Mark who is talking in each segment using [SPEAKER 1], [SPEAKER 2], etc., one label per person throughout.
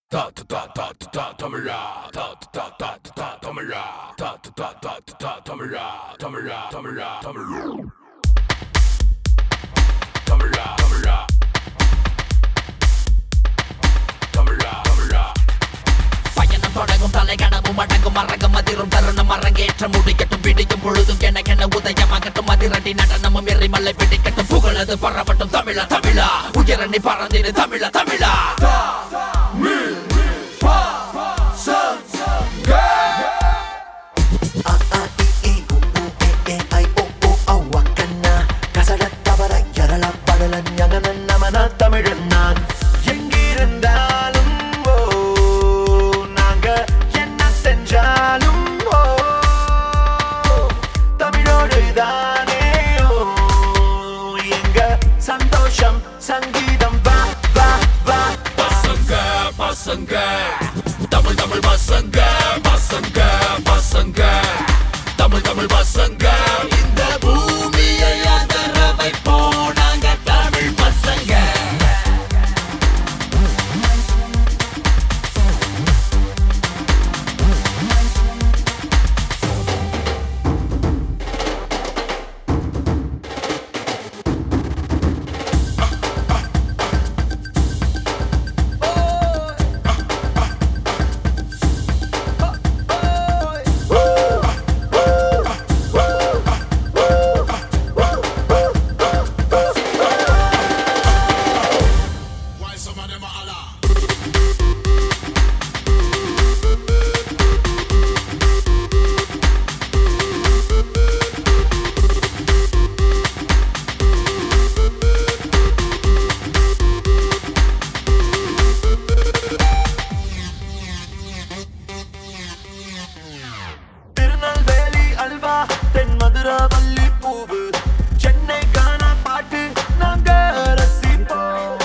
[SPEAKER 1] 哒哒哒哒哒哒他们呀，哒哒哒哒哒他们呀，哒哒哒哒哒他们呀，他们呀，他们呀，他们呀，他们呀，他们呀，他们呀，他们呀。
[SPEAKER 2] பயணம் தொடங்கும் தலை கனவும் அடங்கும் மறங்கும் அதிரும் தருணம் அரங்கேற்ற முடிக்கட்டும் விடியும் பொழுதும் எனக்கென உதயமாகட்டும் அதிரடி நடனமும் எரிமலை பிடிக்கட்டும் புகழது பரவட்டும் தமிழா தமிழா உயரணி பறந்திடு தமிழா தமிழா
[SPEAKER 3] தமிழன் நான் எங்கிருந்தாலும் ஓ நாங்க என்ன செஞ்சாலும் ஓ தமிழோடு தானே ஓ எங்க சந்தோஷம் சங்கீதம் வா வா வா
[SPEAKER 1] பசங்க பசங்க தமிழ் தமிழ் பசங்க பசங்க பசங்க தமிழ் தமிழ் பசங்க இந்த பூமியை அதர வைப்போம் நாங்க தமிழ் பசங்க
[SPEAKER 4] Why some of them are Allah?
[SPEAKER 3] Tirunelveli halwa தென் மதுராவல்லி பூவு சென்னை கானா பாட்டு நாங்க ரசிப்போம்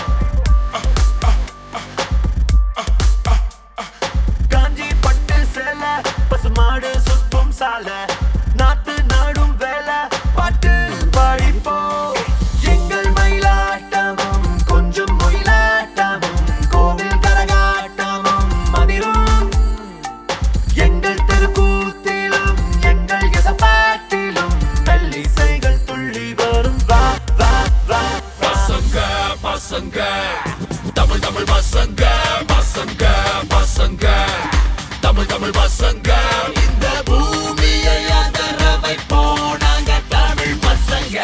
[SPEAKER 3] காஞ்சி பட்டு சேலை பசுமாடு சுத்தும் சாலை நாத்து நாடும் வேலை பாட்டு பாடிப்போம் எங்கள் மயிலாட்டமும் கொஞ்சம் மொயிலாட்டமும் கோவில் கரகாட்டமும் மதிரும் எங்கள் தெருக்கூத்திலும் எங்கள் எசப்பாட்டிலும் மெல்லிசைகள் துள்ளி வரும் வா வா வா
[SPEAKER 1] பசங்க பசங்க தமிழ் தமிழ் பசங்க பசங்க பசங்க தமிழ் தமிழ் பசங்க இந்த பூமியை அதர வைப்போம் நாங்க தமிழ் பசங்க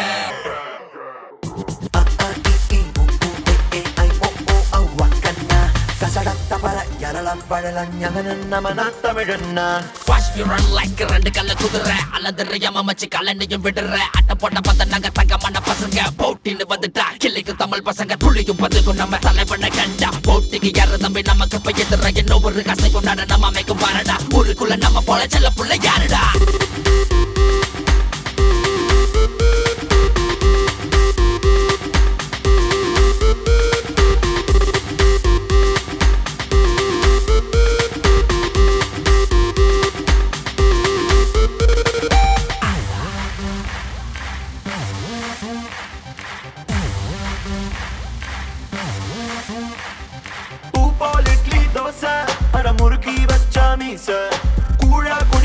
[SPEAKER 3] தமிழன் நான்
[SPEAKER 2] காஷ்மீரன் லைக் ரெண்டு கல்ல குதிரை அல்லது யமமச்சு கலண்டையும் விடுற அட்டை போட்ட பத்த நாங்க தங்கமான பசங்க போட்டின்னு வந்துட்டா கிள்ளைக்கு தமிழ் பசங்க துளியும் பதுக்கும் நம்ம தலைவனை கண்டா போட்டிக்கு யாரு தம்பி நமக்கு இப்ப எதிர என்ன ஒரு கசைக்கும் நடனம் அமைக்கும் பாருடா ஊருக்குள்ள நம்ம போல செல்ல புள்ள யாருடா
[SPEAKER 3] பூ போல் இட்லி தோசை அட முறுக்கி வச்ச மீச கூழ